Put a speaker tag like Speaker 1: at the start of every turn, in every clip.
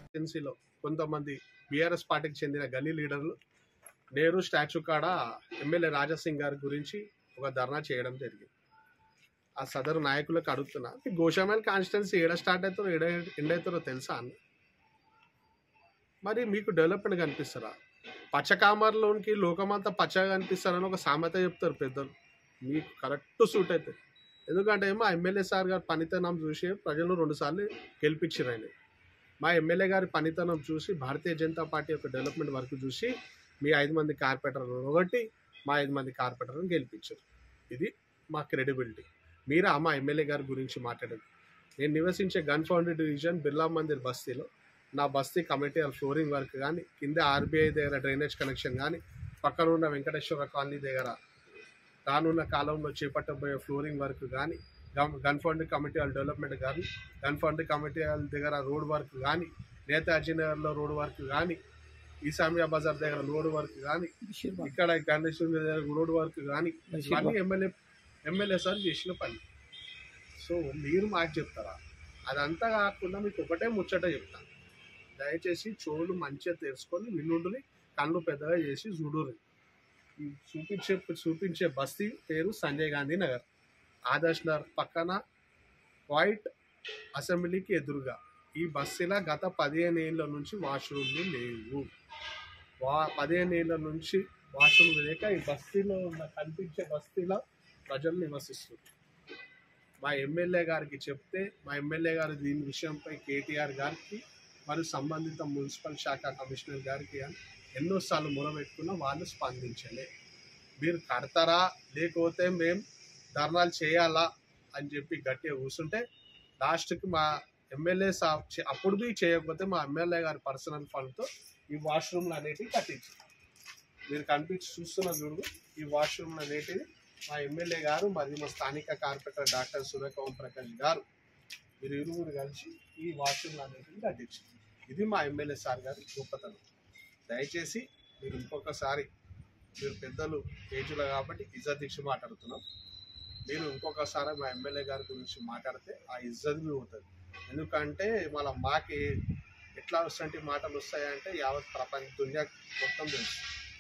Speaker 1: ఏజెన్సీలో కొంతమంది బీఆర్ఎస్ పార్టీకి చెందిన గల్లీ లీడర్లు నెహ్రూ స్టాచ్యూ కాడ ఎమ్మెల్యే రాజాసింగ్ గారి గురించి ఒక ధర్నా చేయడం జరిగింది ఆ సదరు నాయకులకు అడుగుతున్నా ఈ గోషామైల్ కాన్స్టిట్యున్సీ ఏడ స్టార్ట్ అవుతారో ఏడ ఎండ్ అవుతారో తెలుసా అన్న మరి మీకు డెవలప్మెంట్ కనిపిస్తారా పచ్చకామర్లోనికి లోకమంతా పచ్చగా కనిపిస్తారని ఒక సామెత చెప్తారు పెద్దలు మీకు కరెక్ట్ సూట్ అవుతుంది ఎందుకంటే ఏమో ఎమ్మెల్యే సార్ గారి పనితనం చూసి ప్రజలు రెండుసార్లు గెలిపించారు ఆయన మా ఎమ్మెల్యే గారి పనితనం చూసి భారతీయ జనతా పార్టీ యొక్క డెవలప్మెంట్ వర్క్ చూసి మీ ఐదు మంది కార్పొరేటర్లు ఒకటి మా ఐదు మంది కార్పొరేటర్లను గెలిపించారు ఇది మా క్రెడిబిలిటీ మీరా మా ఎమ్మెల్యే గారి గురించి మాట్లాడేది నేను నివసించే Gun Foundry division Birla Mandir బస్తీలో నా బస్తీ కమిటీ ఫ్లోరింగ్ వర్క్ కానీ కింద ఆర్బీఐ దగ్గర డ్రైనేజ్ కనెక్షన్ కానీ పక్కన ఉన్న వెంకటేశ్వర కాలనీ దగ్గర రానున్న కాలంలో చేపట్టబోయే ఫ్లోరింగ్ వర్క్ కానీ గన్ ఫండ్ కమిటీ వాళ్ళ డెవలప్మెంట్ కానీ గన్ ఫండ్ కమిటీ వాళ్ళ దగ్గర రోడ్ వర్క్ కానీ నేతాజీ నగర్లో రోడ్ వర్క్ కానీ ఈసామియా బజార్ దగ్గర రోడ్ వర్క్ కానీ ఇక్కడ గణేశ్వరి దగ్గర రోడ్ వర్క్ కానీ ఇవన్నీ ఎమ్మెల్యే ఎమ్మెల్యే సార్ చేసిన పని సో మీరు మాకు చెప్తారా అదంతా కాకుండా మీకు ఒకటే ముచ్చట చెప్తాను దయచేసి చెవులు మంచిగా తెరుచుకొని వినుండుని కళ్ళు పెద్దగా చేసి చూడుర్రి ఈ చూపించే చూపించే బస్తీ పేరు సంజయ్ గాంధీ నగర్ ఆదర్శ్ నగర్ పక్కన వైట్ అసెంబ్లీకి ఎదురుగా ఈ బస్తీలో గత పదిహేను ఏళ్ళ నుంచి వాష్రూమ్లు లేవు వా పదిహేను ఏళ్ళ నుంచి వాష్రూమ్ లేక ఈ బస్తీలో ఉన్న కనిపించే బస్తీలో ప్రజలు నివసిస్తున్నారు మా ఎమ్మెల్యే గారికి చెప్తే మా ఎమ్మెల్యే గారు దీని విషయంపై కేటీఆర్ గారికి మరియు సంబంధిత మున్సిపల్ శాఖ కమిషనర్ గారికి అని ఎన్నోసార్లు మొరబెట్టుకున్నా వాళ్ళు స్పందించలే మీరు కడతారా లేకపోతే మేము ధర్నాలు చేయాలా అని చెప్పి గట్టిగా కూర్చుంటే లాస్ట్కి మా ఎమ్మెల్యే సా చే- అప్పుడు బి చేయకపోతే మా ఎమ్మెల్యే గారి పర్సనల్ ఫండ్తో ఈ వాష్రూమ్లు అనేటివి కట్టించు మీరు కనిపించి చూస్తున్న చూడు ఈ వాష్రూమ్లు అనేటివి మా ఎమ్మెల్యే గారు మరియు మా స్థానిక కార్పొరేటర్ డాక్టర్ సురేఖ ఓం ప్రకాష్ గారు మీరు ఇరువురు కలిసి ఈ వాష్రూమ్లు అనేటివి కట్టించారు ఇది మా ఎమ్మెల్యే సార్ గారి గొప్పతనం దయచేసి మీరు ఇంకొకసారి మీరు పెద్దలు ఏజులు కాబట్టి ఇజ్జత్ ఇచ్చి మాట్లాడుతున్నాం మీరు ఇంకొకసారి మా ఎమ్మెల్యే గారి గురించి మాట్లాడితే ఆ ఇజ్జత్ మీ అవుతుంది ఎందుకంటే మళ్ళీ మాకి ఎట్లా వస్తుంటే మాటలు వస్తాయంటే యావత్ ప్రపంచ దునియా మొత్తం తెలుసు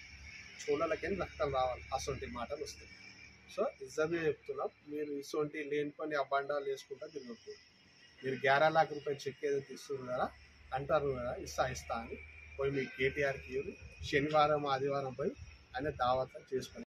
Speaker 1: చూడలకేం రక్తం రావాలి అసొంటి మాటలు వస్తాయి సో ఇజ్జత్ చెప్తున్నాం మీరు ఇసొంటి లేనిపోని అబ్బండాలు వేసుకుంటా తిరుగుతుంది మీరు గ్యారా లాఖ రూపాయలు చెక్ ఏదో తీస్తున్నారు కదా అంటారు కదా ఇస్తా ఇస్తా అని పోయి మీ కేటీఆర్కి ఇవ్వరు శనివారం ఆదివారం పోయి ఆయన దావత చేసుకొని